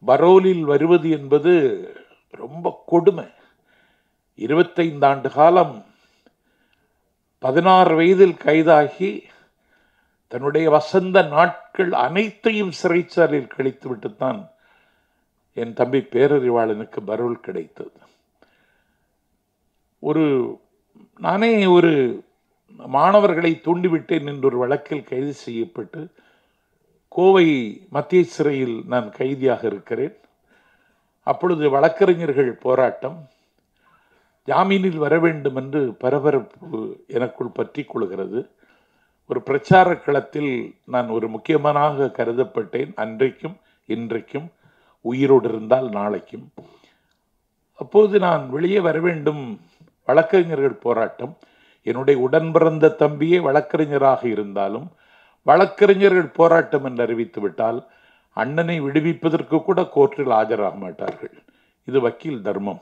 பரோலில் வருவது என்பது ரொம்ப கொடுமை இருபத்தைந்து ஆண்டு காலம் பதினாறு வயதில் கைதாகி தன்னுடைய வசந்த நாட்கள் அனைத்தையும் சிறைச்சாலையில் கழித்துவிட்டுத்தான் என் தம்பி பேரறிவாளனுக்கு பரோல் கிடைத்தது ஒரு நானே ஒரு மாணவர்களை தூண்டிவிட்டேன் என்ற ஒரு வழக்கில் கைது செய்யப்பட்டு கோவை மத்திய சிறையில் நான் கைதியாக இருக்கிறேன் அப்பொழுது வழக்கறிஞர்கள் போராட்டம் ஜாமீனில் வர வேண்டும் என்று பரபரப்பு எனக்குள் பற்றி கொள்கிறது ஒரு பிரச்சார களத்தில் நான் ஒரு முக்கியமானாக கருதப்பட்டேன் அன்றைக்கும் இன்றைக்கும் உயிரோடு இருந்தால் நாளைக்கும் அப்போது நான் வெளியே வர வேண்டும் வழக்கறிஞர்கள் போராட்டம் என்னுடைய உடன் பிறந்த தம்பியே வழக்கறிஞராக இருந்தாலும் வழக்கறிஞர்கள் போராட்டம் என்று அறிவித்து விட்டால் அண்ணனை விடுவிப்பதற்கு கூட கோர்ட்டில் ஆஜராக மாட்டார்கள் இது வக்கீல் தர்மம்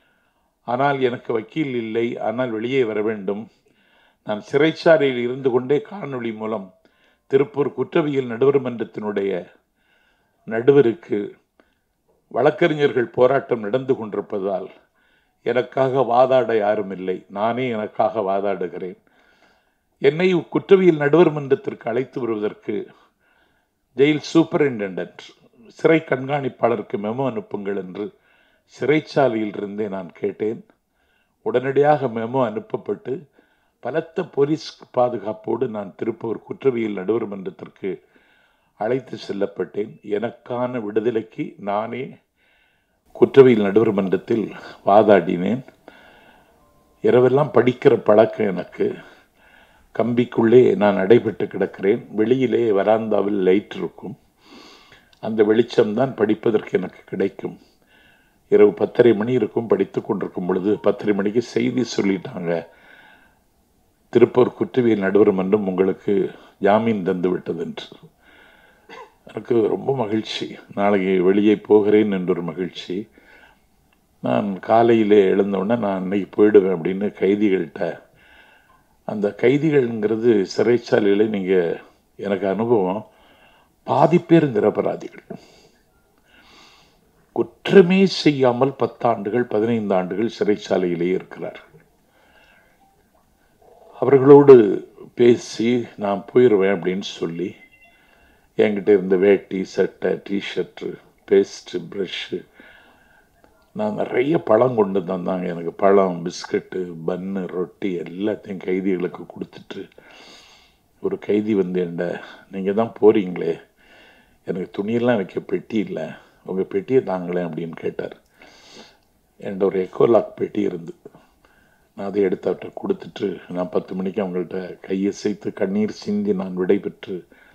ஆனால் எனக்கு வக்கீல் இல்லை ஆனால் வெளியே வர வேண்டும் நான் சிறைச்சாலையில் இருந்து கொண்டே காணொளி மூலம் திருப்பூர் குற்றவியல் நடுவர் மன்றத்தினுடைய நடுவருக்கு வழக்கறிஞர்கள் போராட்டம் நடந்து கொண்டிருப்பதால் எனக்காக வாதாட யாரும் இல்லை நானே எனக்காக வாதாடுகிறேன் என்னை குற்றவியல் நடுவர் மன்றத்திற்கு அழைத்து வருவதற்கு ஜெயில் சூப்பரிண்டென்டென்ட் சிறை கண்காணிப்பாளருக்கு மெமோ அனுப்புங்கள் என்று சிறைச்சாலையில் இருந்தே நான் கேட்டேன் உடனடியாக மெமோ அனுப்பப்பட்டு பலத்த போலீஸ் பாதுகாப்போடு நான் திருப்பூர் குற்றவியல் நடுவர் மன்றத்திற்கு அழைத்து செல்லப்பட்டேன் எனக்கான விடுதலைக்கு நானே குற்றவியல் நடுவர் மன்றத்தில் வாதாடினேன் இரவெல்லாம் படிக்கிற பழக்கம் எனக்கு கம்பிக்குள்ளே நான் அடைபட்டு கிடக்கிறேன் வெளியிலே வராந்தாவில் லைட் இருக்கும் அந்த வெளிச்சம்தான் படிப்பதற்கு எனக்கு கிடைக்கும் இரவு பத்தரை மணி இருக்கும் படித்து கொண்டிருக்கும் பொழுது பத்தரை மணிக்கு செய்தி சொல்லிட்டாங்க திருப்பூர் குற்றவியல் நடுவர் மன்றம் உங்களுக்கு ஜாமீன் தந்து விட்டது என்று எனக்கு ரொம்ப மகிழ்ச்சி நாளைக்கு வெளியே போகிறேன் என்ற ஒரு மகிழ்ச்சி நான் காலையிலே எழுந்தவுடனே நான் அன்னைக்கு போயிடுவேன் அப்படின்னு கைதிகள்கிட்ட அந்த கைதிகள்ங்கிறது சிறைச்சாலையில் நீங்கள் எனக்கு அனுபவம் பாதி பேர் நிரபராதிகள் குற்றமே செய்யாமல் பத்தாண்டுகள் பதினைந்து ஆண்டுகள் சிறைச்சாலையிலேயே இருக்கிறார்கள் அவர்களோடு பேசி நான் போயிடுவேன் அப்படின்னு சொல்லி என்கிட்ட இருந்த வேட்டி சட்டை டிஷர்ட்டு பேஸ்ட்டு ப்ரஷ்ஷு நான் நிறைய பழம் கொண்டு தந்தாங்க எனக்கு பழம் பிஸ்கட்டு பன்னு ரொட்டி எல்லாத்தையும் கைதிகளுக்கு கொடுத்துட்டு ஒரு கைதி வந்து என்ட நீங்கள் தான் போகிறீங்களே எனக்கு துணியெல்லாம் வைக்க பெட்டி இல்லை உங்கள் பெட்டியை தாங்களேன் அப்படின்னு கேட்டார் என்கிட்ட ஒரு எக்கோலாக் பெட்டி இருந்து நான் அதை எடுத்து அவர்கிட்ட கொடுத்துட்டு நான் பத்து மணிக்கு அவங்கள்ட்ட கையசைத்து கண்ணீர் சிந்தி நான் விடைபெற்று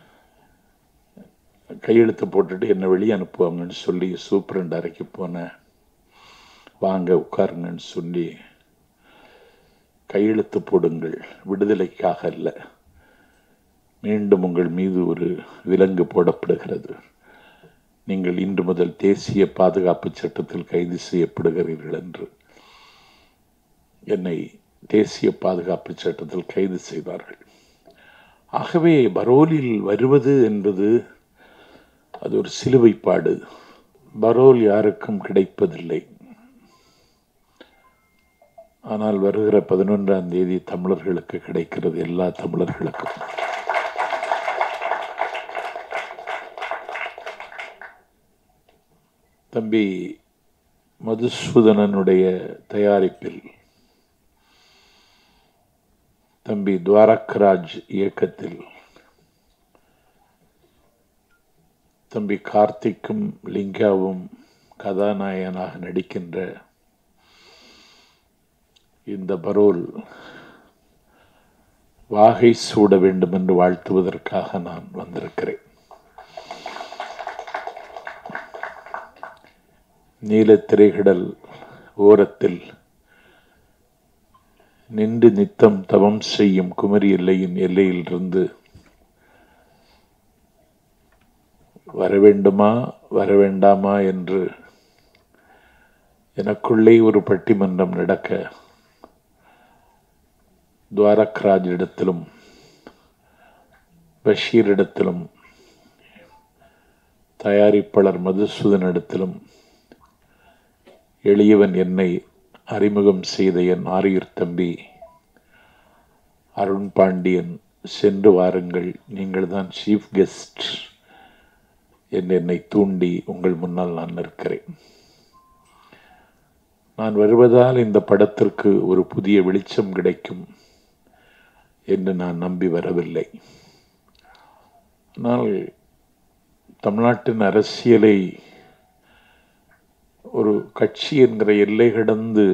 கையெழுத்து போட்டுட்டு என்னை வெளியே அனுப்புவாங்கன்னு சொல்லி சூப்பரண்ட் அறைக்கு போனேன் வாங்க உட்காருங்கன்னு சொல்லி கையெழுத்து போடுங்கள் விடுதலைக்காக அல்ல மீண்டும் உங்கள் மீது ஒரு விலங்கு போடப்படுகிறது நீங்கள் இன்று முதல் தேசிய பாதுகாப்பு சட்டத்தில் கைது செய்யப்படுகிறீர்கள் என்று என்னை தேசிய பாதுகாப்பு சட்டத்தில் கைது செய்தார்கள் ஆகவே பரோலில் வருவது என்பது அது ஒரு சிலுவைப்பாடு பரோல் யாருக்கும் கிடைப்பதில்லை ஆனால் வருகிற பதினொன்றாம் தேதி தமிழர்களுக்கு கிடைக்கிறது எல்லா தமிழர்களுக்கும் தம்பி மதுசூதனனுடைய தயாரிப்பில் தம்பி துவாரக்ராஜ் இயக்கத்தில் தம்பி கார்த்திக்கும் லிங்காவும் கதாநாயகனாக நடிக்கின்ற இந்த பரோல் வாகை சூட வேண்டும் என்று வாழ்த்துவதற்காக நான் வந்திருக்கிறேன் நீலத்திரைகடல் ஓரத்தில் நின்று நித்தம் தவம் செய்யும் குமரி எல்லையின் எல்லையிலிருந்து வர வேண்டுமா வர வேண்டாமா என்று எனக்குள்ளே ஒரு பட்டிமன்றம் நடக்க துவாரக்ராஜ் இடத்திலும் பஷீரிடத்திலும் தயாரிப்பாளர் மதுசூதனிடத்திலும் எளியவன் என்னை அறிமுகம் செய்த என் ஆரியூர் தம்பி அருண் பாண்டியன் சென்று வாருங்கள் நீங்கள் தான் சீஃப் கெஸ்ட் என்று என்னை தூண்டி உங்கள் முன்னால் நான் நிற்கிறேன் நான் வருவதால் இந்த படத்திற்கு ஒரு புதிய வெளிச்சம் கிடைக்கும் என்று நான் நம்பி வரவில்லை ஆனால் தமிழ்நாட்டின் அரசியலை ஒரு கட்சி என்கிற எல்லை கடந்து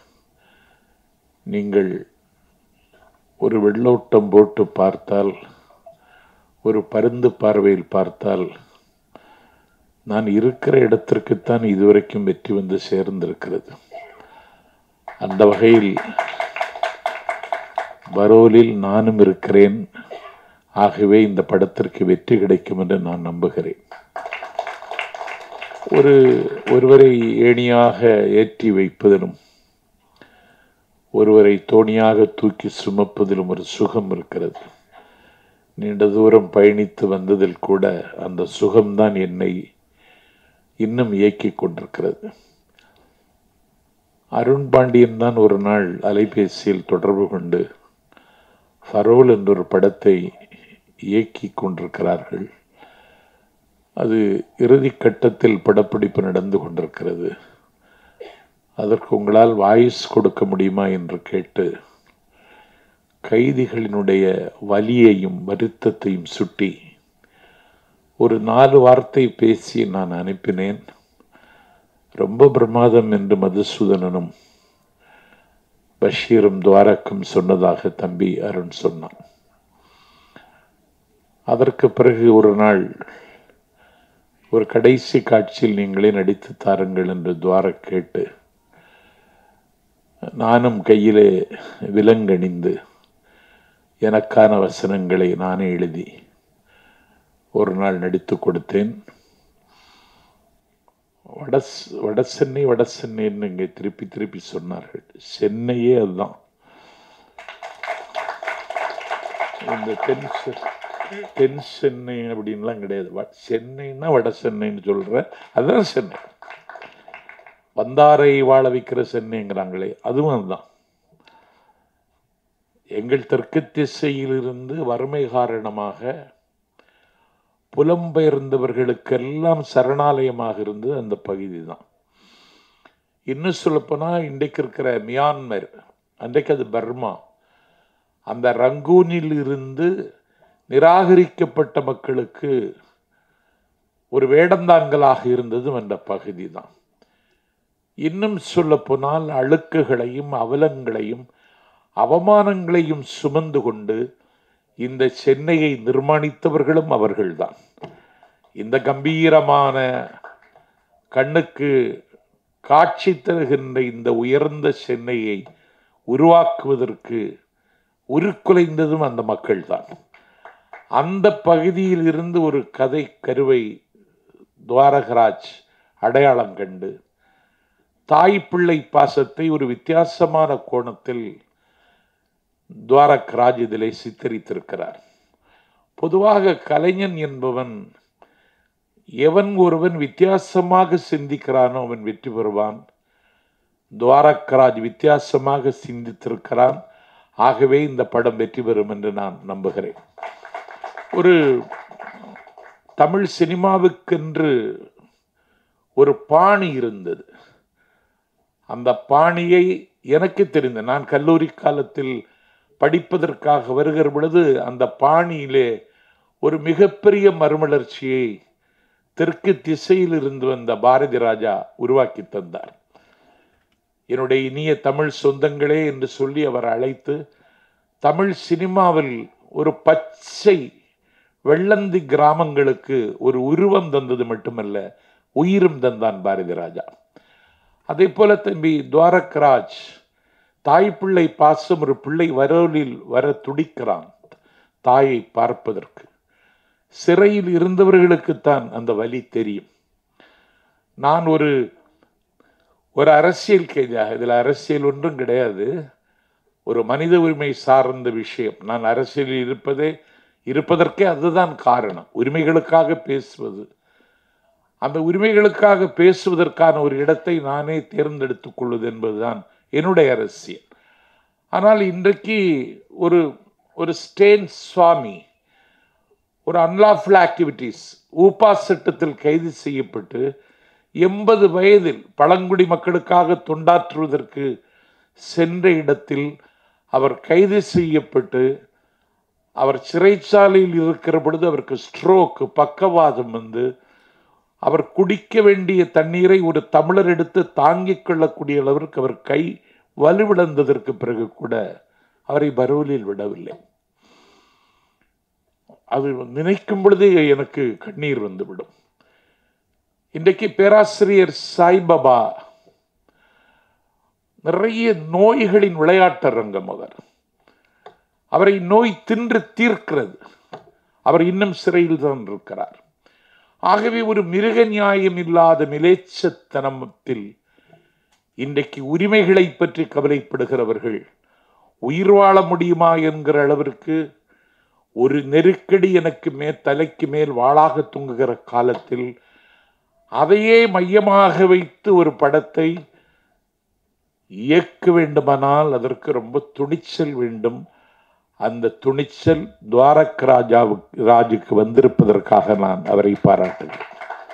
நீங்கள் ஒரு வெள்ளோட்டம் போட்டு பார்த்தால் ஒரு பருந்து பார்வையில் பார்த்தால் நான் இருக்கிற இடத்திற்குத்தான் இதுவரைக்கும் வெற்றி வந்து சேர்ந்திருக்கிறது அந்த வகையில் பரோலில் நானும் இருக்கிறேன் ஆகவே இந்த படத்திற்கு வெற்றி கிடைக்கும் என்று நான் நம்புகிறேன் ஒரு ஒருவரை ஏணியாக ஏற்றி வைப்பதிலும் ஒருவரை தோணியாக தூக்கி சுமப்பதிலும் ஒரு சுகம் இருக்கிறது நீண்ட தூரம் பயணித்து வந்ததில் கூட அந்த சுகம்தான் என்னை இன்னும் இயக்கிக் கொண்டிருக்கிறது அருண் பாண்டியன் தான் ஒரு நாள் அலைபேசியில் தொடர்பு கொண்டு ஃபரோல் என்ற ஒரு படத்தை இயக்கி கொண்டிருக்கிறார்கள் அது இறுதி கட்டத்தில் படப்பிடிப்பு நடந்து கொண்டிருக்கிறது அதற்கு உங்களால் வாய்ஸ் கொடுக்க முடியுமா என்று கேட்டு கைதிகளினுடைய வலியையும் வருத்தத்தையும் சுட்டி ஒரு நாலு வார்த்தை பேசி நான் அனுப்பினேன் ரொம்ப பிரமாதம் என்று மதுசூதனனும் பஷீரும் துவாரக்கும் சொன்னதாக தம்பி அருண் சொன்னான் அதற்கு பிறகு ஒரு நாள் ஒரு கடைசி காட்சியில் நீங்களே நடித்து தாருங்கள் என்று துவாரக் கேட்டு நானும் கையிலே விலங்கணிந்து எனக்கான வசனங்களை நானே எழுதி ஒரு நாள் நடித்து கொடுத்தேன் வட வட சென்னை வட சென்னைன்னு இங்கே திருப்பி திருப்பி சொன்னார்கள் சென்னையே அதுதான் இந்த தென் செ- தென் சென்னை அப்படின்லாம் கிடையாது வ- சென்னைன்னா வட சென்னைன்னு சொல்ற அதுதான் சென்னை வந்தாரை வாழ வைக்கிற சென்னைங்கிறாங்களே அதுவும் அதுதான் எங்கள் தெற்கு திசையிலிருந்து வறுமை காரணமாக புலம்பெயர்ந்தவர்களுக்கெல்லாம் சரணாலயமாக இருந்தது அந்த பகுதி தான் இன்னும் சொல்லப்போனால் இன்றைக்கு இருக்கிற மியான்மர் அன்றைக்கு அது பர்மா அந்த ரங்கூனில் இருந்து நிராகரிக்கப்பட்ட மக்களுக்கு ஒரு வேடந்தாங்கலாக இருந்ததும் அந்த பகுதி தான் இன்னும் சொல்லப்போனால் அழுக்குகளையும் அவலங்களையும் அவமானங்களையும் சுமந்து கொண்டு இந்த சென்னையை நிர்மாணித்தவர்களும் அவர்கள்தான் இந்த கம்பீரமான கண்ணுக்கு காட்சி தருகின்ற இந்த உயர்ந்த சென்னையை உருவாக்குவதற்கு உருக்குலைந்ததும் அந்த மக்கள்தான் அந்த பகுதியில் இருந்து ஒரு கதை கருவை துவாரகராஜ் அடையாளம் கண்டு தாய் பிள்ளை பாசத்தை ஒரு வித்தியாசமான கோணத்தில் துவாரக் ராஜ் இதிலே சித்தரித்திருக்கிறார் பொதுவாக கலைஞன் என்பவன் எவன் ஒருவன் வித்தியாசமாக சிந்திக்கிறானோ அவன் வெற்றி பெறுவான் துவாரக்ராஜ் வித்தியாசமாக சிந்தித்திருக்கிறான் ஆகவே இந்த படம் வெற்றி பெறும் என்று நான் நம்புகிறேன் ஒரு தமிழ் சினிமாவுக்கென்று ஒரு பாணி இருந்தது அந்த பாணியை எனக்கு தெரிந்த நான் கல்லூரி காலத்தில் படிப்பதற்காக வருகிற பொழுது அந்த பாணியிலே ஒரு மிகப்பெரிய மறுமலர்ச்சியை தெற்கு திசையில் இருந்து வந்த பாரதி ராஜா உருவாக்கி தந்தார் என்னுடைய இனிய தமிழ் சொந்தங்களே என்று சொல்லி அவர் அழைத்து தமிழ் சினிமாவில் ஒரு பச்சை வெள்ளந்தி கிராமங்களுக்கு ஒரு உருவம் தந்தது மட்டுமல்ல உயிரும் தந்தான் பாரதி ராஜா அதே போல தம்பி துவாரக்ராஜ் தாய் பிள்ளை பாசம் ஒரு பிள்ளை வரலில் வர துடிக்கிறான் தாயை பார்ப்பதற்கு சிறையில் இருந்தவர்களுக்குத்தான் அந்த வலி தெரியும் நான் ஒரு ஒரு அரசியல் கைதியாக இதில் அரசியல் ஒன்றும் கிடையாது ஒரு மனித உரிமை சார்ந்த விஷயம் நான் அரசியலில் இருப்பதே இருப்பதற்கே அதுதான் காரணம் உரிமைகளுக்காக பேசுவது அந்த உரிமைகளுக்காக பேசுவதற்கான ஒரு இடத்தை நானே தேர்ந்தெடுத்துக் கொள்வது என்பதுதான் என்னுடைய அரசியல் ஆனால் இன்றைக்கு ஒரு ஒரு ஸ்டேன் சுவாமி ஒரு அன்லாஃபுல் ஆக்டிவிட்டீஸ் ஊப்பா சட்டத்தில் கைது செய்யப்பட்டு எண்பது வயதில் பழங்குடி மக்களுக்காக தொண்டாற்றுவதற்கு சென்ற இடத்தில் அவர் கைது செய்யப்பட்டு அவர் சிறைச்சாலையில் இருக்கிற பொழுது அவருக்கு ஸ்ட்ரோக் பக்கவாதம் வந்து அவர் குடிக்க வேண்டிய தண்ணீரை ஒரு தமிழர் எடுத்து தாங்கிக் கொள்ளக்கூடிய அளவிற்கு அவர் கை வலுவிழந்ததற்கு பிறகு கூட அவரை பரோலில் விடவில்லை அது நினைக்கும் பொழுதே எனக்கு கண்ணீர் வந்துவிடும் இன்றைக்கு பேராசிரியர் சாய்பாபா நிறைய நோய்களின் விளையாட்டரங்கம் அவர் அவரை நோய் தின்று தீர்க்கிறது அவர் இன்னும் சிறையில் தான் இருக்கிறார் ஆகவே ஒரு மிருக நியாயம் இல்லாத மிலேச்சத்தனத்தில் இன்றைக்கு உரிமைகளை பற்றி கவலைப்படுகிறவர்கள் உயிர் வாழ முடியுமா என்கிற அளவிற்கு ஒரு நெருக்கடி எனக்கு மே தலைக்கு மேல் வாளாக தூங்குகிற காலத்தில் அதையே மையமாக வைத்து ஒரு படத்தை இயக்க வேண்டுமானால் அதற்கு ரொம்ப துணிச்சல் வேண்டும் அந்த துணிச்சல் துவாரக் ராஜாவுக்கு ராஜுக்கு வந்திருப்பதற்காக நான் அவரை பாராட்டுகிறேன்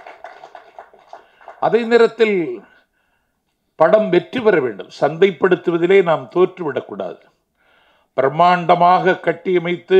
அதே நேரத்தில் படம் வெற்றி பெற வேண்டும் சந்தைப்படுத்துவதிலே நாம் தோற்றுவிடக்கூடாது பிரம்மாண்டமாக கட்டியமைத்து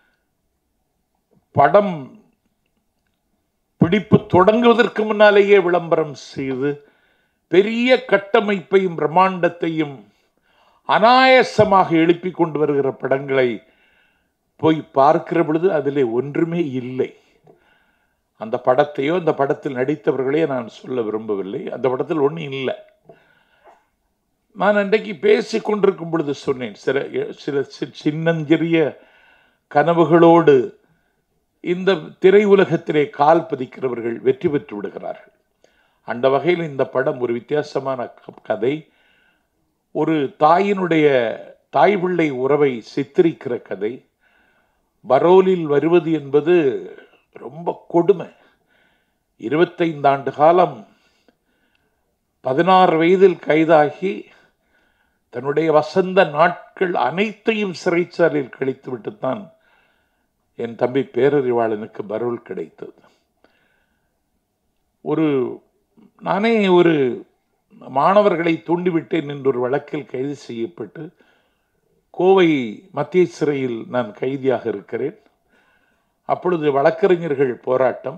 படம் பிடிப்பு தொடங்குவதற்கு முன்னாலேயே விளம்பரம் செய்து பெரிய கட்டமைப்பையும் பிரம்மாண்டத்தையும் அனாயசமாக எழுப்பி கொண்டு வருகிற படங்களை போய் பார்க்கிற பொழுது அதிலே ஒன்றுமே இல்லை அந்த படத்தையோ அந்த படத்தில் நடித்தவர்களையோ நான் சொல்ல விரும்பவில்லை அந்த படத்தில் ஒன்றும் இல்லை நான் அன்றைக்கு பேசி கொண்டிருக்கும் பொழுது சொன்னேன் சில சில சி- சின்னஞ்சிறிய கனவுகளோடு இந்த திரையுலகத்திலே கால் பதிக்கிறவர்கள் வெற்றி பெற்று விடுகிறார்கள் அந்த வகையில் இந்த படம் ஒரு வித்தியாசமான க- கதை ஒரு தாயினுடைய தாய் பிள்ளை உறவை சித்தரிக்கிற கதை பரோலில் வருவது என்பது ரொம்ப கொடுமை இருபத்தைந்து ஆண்டு காலம் பதினாறு வயதில் கைதாகி தன்னுடைய வசந்த நாட்கள் அனைத்தையும் சிறைச்சாலையில் கழித்துவிட்டுத்தான் என் தம்பி பேரறிவாளனுக்கு பரோல் கிடைத்தது ஒரு நானே ஒரு மாணவர்களை தூண்டிவிட்டேன் என்ற ஒரு வழக்கில் கைது செய்யப்பட்டு கோவை மத்திய சிறையில் நான் கைதியாக இருக்கிறேன் அப்பொழுது வழக்கறிஞர்கள் போராட்டம்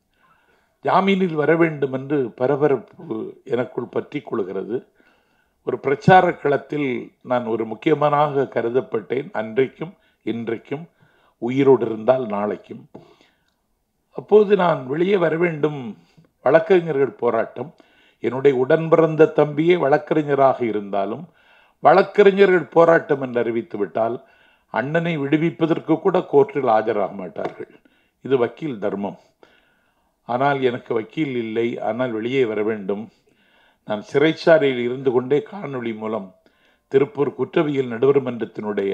ஜாமீனில் வர வேண்டும் என்று பரபரப்பு எனக்குள் பற்றி கொள்கிறது ஒரு பிரச்சார களத்தில் நான் ஒரு முக்கியமானாக கருதப்பட்டேன் அன்றைக்கும் இன்றைக்கும் உயிரோடு இருந்தால் நாளைக்கும் அப்போது நான் வெளியே வர வேண்டும் வழக்கறிஞர்கள் போராட்டம் என்னுடைய உடன் பிறந்த தம்பியே வழக்கறிஞராக இருந்தாலும் வழக்கறிஞர்கள் போராட்டம் என்று அறிவித்து விட்டால் அண்ணனை விடுவிப்பதற்கு கூட கோர்ட்டில் ஆஜராக மாட்டார்கள் இது வக்கீல் தர்மம் ஆனால் எனக்கு வக்கீல் இல்லை ஆனால் வெளியே வர வேண்டும் நான் சிறைச்சாலையில் இருந்து கொண்டே காணொளி மூலம் திருப்பூர் குற்றவியல் நடுவர் மன்றத்தினுடைய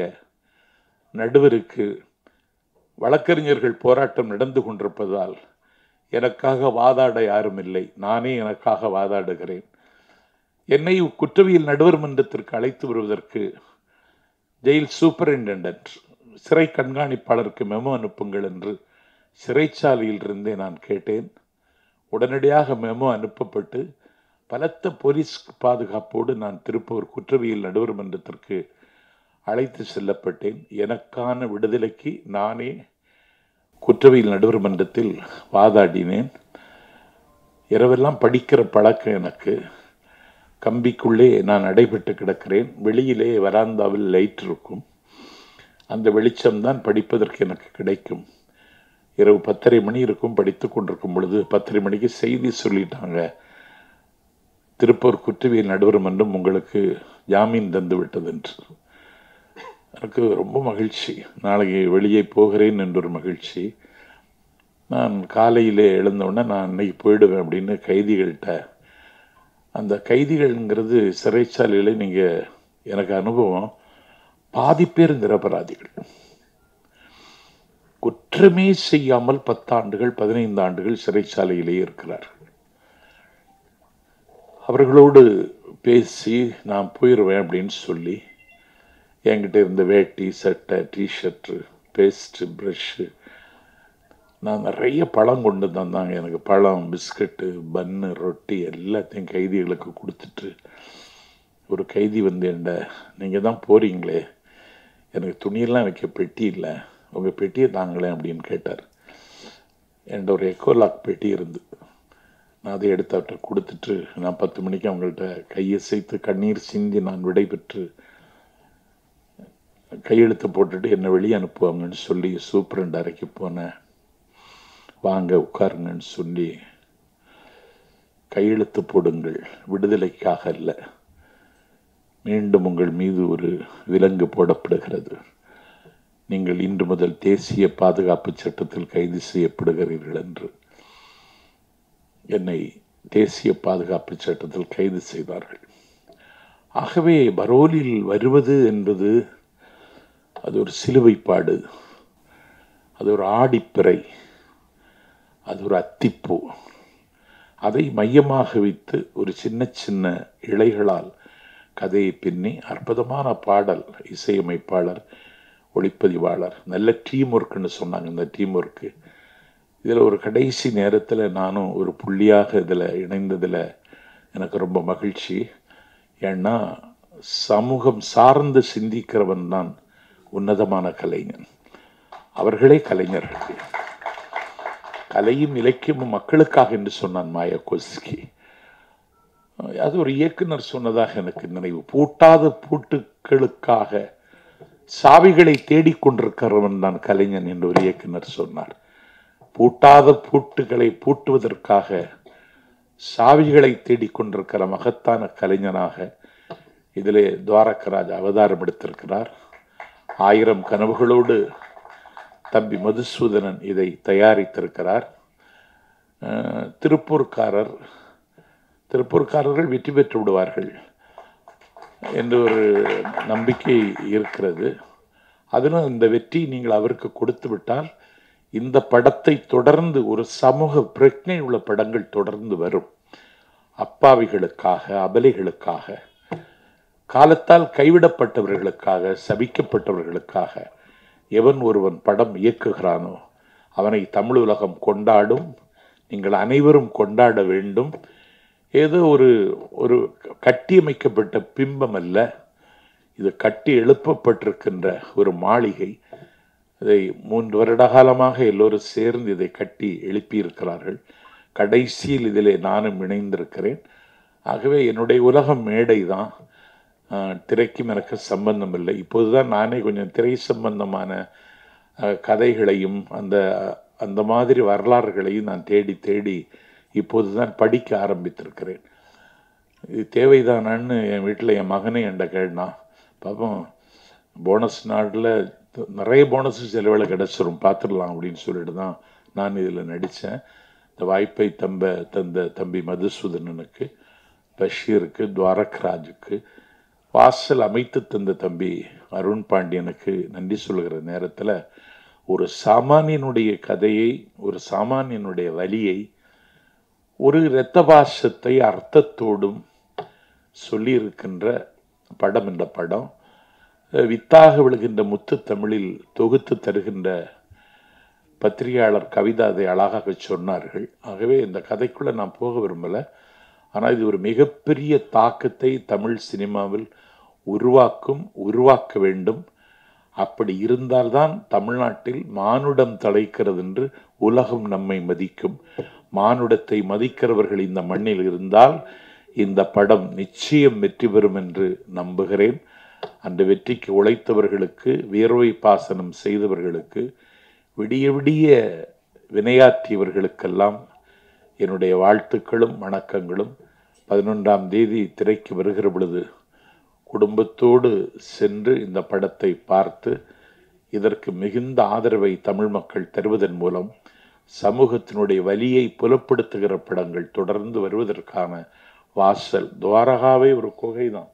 நடுவருக்கு வழக்கறிஞர்கள் போராட்டம் நடந்து கொண்டிருப்பதால் எனக்காக வாதாட யாரும் இல்லை நானே எனக்காக வாதாடுகிறேன் என்னை குற்றவியல் நடுவர் மன்றத்திற்கு அழைத்து வருவதற்கு ஜெயில் சூப்பரிண்டென்டென்ட் சிறை கண்காணிப்பாளருக்கு மெமோ அனுப்புங்கள் என்று சிறைச்சாலையில் இருந்தே நான் கேட்டேன் உடனடியாக மெமோ அனுப்பப்பட்டு பலத்த போலீஸ் பாதுகாப்போடு நான் திருப்பூர் குற்றவியல் நடுவர் மன்றத்திற்கு அழைத்து செல்லப்பட்டேன் எனக்கான விடுதலைக்கு நானே குற்றவியல் நடுவர் மன்றத்தில் வாதாடினேன் இரவெல்லாம் படிக்கிற பழக்கம் எனக்கு கம்பிக்குள்ளே நான் அடைபட்டு கிடக்கிறேன் வெளியிலே வராந்தாவில் லைட் இருக்கும் அந்த வெளிச்சம்தான் படிப்பதற்கு எனக்கு கிடைக்கும் இரவு பத்தரை மணி இருக்கும் படித்து கொண்டிருக்கும் பொழுது பத்தரை மணிக்கு செய்தி சொல்லிட்டாங்க திருப்பூர் குற்றவியல் நடுவர் மன்றம் உங்களுக்கு ஜாமீன் தந்து விட்டது என்று எனக்கு ரொம்ப மகிழ்ச்சி நாளைக்கு வெளியே போகிறேன் என்ற ஒரு மகிழ்ச்சி நான் காலையிலே எழுந்தவுடனே நான் அன்னைக்கு போயிடுவேன் அப்படின்னு கைதிகள்கிட்ட அந்த கைதிகள்ங்கிறது சிறைச்சாலையில் நீங்கள் எனக்கு அனுபவம் பாதி பேர் நிரபராதிகள் குற்றமே செய்யாமல் பத்தாண்டுகள் பதினைந்து ஆண்டுகள் சிறைச்சாலையிலேயே இருக்கிறார்கள் அவர்களோடு பேசி நான் போயிடுவேன் அப்படின்னு சொல்லி என்கிட்ட இருந்த வேட்டி சட்டை டிஷர்ட்டு பேஸ்ட்டு ப்ரஷ்ஷு நான் நிறைய பழம் கொண்டு தந்தாங்க எனக்கு பழம் பிஸ்கட்டு பன்னு ரொட்டி எல்லாத்தையும் கைதிகளுக்கு கொடுத்துட்டு ஒரு கைதி வந்து என்ட நீங்கள் தான் போகிறீங்களே எனக்கு துணியெல்லாம் வைக்க பெட்டி இல்லை உங்கள் பெட்டியை தாங்களேன் அப்படின்னு கேட்டார் என்கிட்ட ஒரு எக்கோலாக் பெட்டி இருந்து நான் அதை எடுத்து அவர்கிட்ட கொடுத்துட்டு நான் பத்து மணிக்கு அவங்கள்ட்ட கையசைத்து கண்ணீர் சிந்தி நான் விடைபெற்று கையெழுத்து போட்டுட்டு என்னை வெளியே அனுப்புவாங்கன்னு சொல்லி சூப்பரண்ட் அறைக்கு போனேன் வாங்க உட்காருங்கன்னு சொல்லி கையெழுத்து போடுங்கள் விடுதலைக்காக அல்ல மீண்டும் உங்கள் மீது ஒரு விலங்கு போடப்படுகிறது நீங்கள் இன்று முதல் தேசிய பாதுகாப்பு சட்டத்தில் கைது செய்யப்படுகிறீர்கள் என்று என்னை தேசிய பாதுகாப்பு சட்டத்தில் கைது செய்தார்கள் ஆகவே பரோலில் வருவது என்பது அது ஒரு சிலுவைப்பாடு அது ஒரு ஆடிப்பிறை அது ஒரு அத்திப்பூ அதை மையமாக வைத்து ஒரு சின்ன சின்ன இலைகளால் கதையை பின்னி அற்புதமான பாடல் இசையமைப்பாளர் ஒளிப்பதிவாளர் நல்ல டீம் ஒர்க்குன்னு சொன்னாங்க இந்த டீம் ஒர்க்கு இதில் ஒரு கடைசி நேரத்தில் நானும் ஒரு புள்ளியாக இதில் இணைந்ததில் எனக்கு ரொம்ப மகிழ்ச்சி ஏன்னா சமூகம் சார்ந்து சிந்திக்கிறவன் தான் உன்னதமான கலைஞன் அவர்களே கலைஞர்கள் கலையும் இலக்கியமும் மக்களுக்காக என்று சொன்னான் மாயக்கோஸ்கி அது ஒரு இயக்குனர் சொன்னதாக எனக்கு நினைவு பூட்டாத பூட்டுக்களுக்காக சாவிகளை தேடிக்கொண்டிருக்கிறவன் தான் கலைஞன் என்று ஒரு இயக்குனர் சொன்னார் பூட்டாத பூட்டுகளை பூட்டுவதற்காக சாவிகளை தேடிக்கொண்டிருக்கிற மகத்தான கலைஞனாக இதிலே துவாரகராஜ் அவதாரம் எடுத்திருக்கிறார் ஆயிரம் கனவுகளோடு தம்பி மதுசூதனன் இதை தயாரித்திருக்கிறார் திருப்பூர்காரர் திருப்பூர்காரர்கள் வெற்றி பெற்று விடுவார்கள் என்று ஒரு நம்பிக்கை இருக்கிறது அதிலும் இந்த வெற்றி நீங்கள் அவருக்கு கொடுத்து விட்டால் இந்த படத்தை தொடர்ந்து ஒரு சமூக பிரச்சனை உள்ள படங்கள் தொடர்ந்து வரும் அப்பாவிகளுக்காக அபலைகளுக்காக காலத்தால் கைவிடப்பட்டவர்களுக்காக சபிக்கப்பட்டவர்களுக்காக எவன் ஒருவன் படம் இயக்குகிறானோ அவனை தமிழ் உலகம் கொண்டாடும் நீங்கள் அனைவரும் கொண்டாட வேண்டும் ஏதோ ஒரு ஒரு கட்டியமைக்கப்பட்ட பிம்பம் அல்ல இது கட்டி எழுப்பப்பட்டிருக்கின்ற ஒரு மாளிகை இதை மூன்று வருட காலமாக எல்லோரும் சேர்ந்து இதை கட்டி எழுப்பியிருக்கிறார்கள் கடைசியில் இதிலே நானும் இணைந்திருக்கிறேன் ஆகவே என்னுடைய உலகம் மேடை தான் திரைக்கும் எனக்கு சம்பந்தம் இல்லை இப்போதுதான் நானே கொஞ்சம் திரை சம்பந்தமான கதைகளையும் அந்த அந்த மாதிரி வரலாறுகளையும் நான் தேடி தேடி இப்போது தான் படிக்க ஆரம்பித்திருக்கிறேன் இது தேவைதானான்னு என் வீட்டில் என் மகனே என்கிட்ட கேட்டான் பாப்போம் போனஸ் நாட்டில் நிறைய போனஸ் செலவில் கிடச்சிரும் பார்த்துடலாம் அப்படின்னு சொல்லிட்டு தான் நான் இதில் நடித்தேன் இந்த வாய்ப்பை தம்ப தந்த தம்பி மதுசூதனனுக்கு பஷீருக்கு துவாரக்ராஜுக்கு வாசல் அமைத்து தந்த தம்பி அருண் பாண்டியனுக்கு நன்றி சொல்கிற நேரத்தில் ஒரு சாமானியனுடைய கதையை ஒரு சாமானியனுடைய வலியை ஒரு இரத்த பாசத்தை அர்த்தத்தோடும் சொல்லியிருக்கின்ற படம் இந்த படம் வித்தாக விழுகின்ற முத்து தமிழில் தொகுத்து தருகின்ற பத்திரிகையாளர் கவிதா அதை அழகாக சொன்னார்கள் ஆகவே இந்த கதைக்குள்ளே நான் போக விரும்பலை ஆனால் இது ஒரு மிகப்பெரிய தாக்கத்தை தமிழ் சினிமாவில் உருவாக்கும் உருவாக்க வேண்டும் அப்படி இருந்தால்தான் தமிழ்நாட்டில் மானுடம் தலைக்கிறது என்று உலகம் நம்மை மதிக்கும் மானுடத்தை மதிக்கிறவர்கள் இந்த மண்ணில் இருந்தால் இந்த படம் நிச்சயம் வெற்றி பெறும் என்று நம்புகிறேன் அந்த வெற்றிக்கு உழைத்தவர்களுக்கு வியர்வை பாசனம் செய்தவர்களுக்கு விடிய விடிய வினையாற்றியவர்களுக்கெல்லாம் என்னுடைய வாழ்த்துக்களும் வணக்கங்களும் பதினொன்றாம் தேதி திரைக்கு வருகிற பொழுது குடும்பத்தோடு சென்று இந்த படத்தை பார்த்து இதற்கு மிகுந்த ஆதரவை தமிழ் மக்கள் தருவதன் மூலம் சமூகத்தினுடைய வலியை புலப்படுத்துகிற படங்கள் தொடர்ந்து வருவதற்கான வாசல் துவாரகாவே ஒரு குகை தான்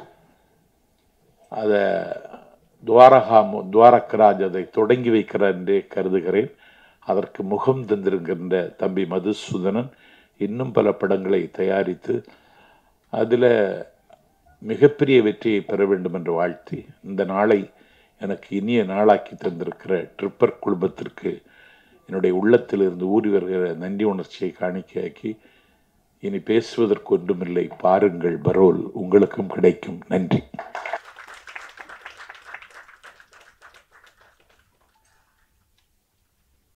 அதை துவாரகா துவாரகராஜ் அதை தொடங்கி வைக்கிறார் என்றே கருதுகிறேன் அதற்கு முகம் தந்திருக்கின்ற தம்பி மதுசூதனன் இன்னும் பல படங்களை தயாரித்து அதில் மிகப்பெரிய வெற்றியை பெற வேண்டும் என்று வாழ்த்தி இந்த நாளை எனக்கு இனிய நாளாக்கி தந்திருக்கிற ட்ரிப்பர் குழுமத்திற்கு என்னுடைய உள்ளத்திலிருந்து ஊறி வருகிற நன்றி உணர்ச்சியை காணிக்கையாக்கி இனி பேசுவதற்கு ஒன்றுமில்லை பாருங்கள் பரோல் உங்களுக்கும் கிடைக்கும் நன்றி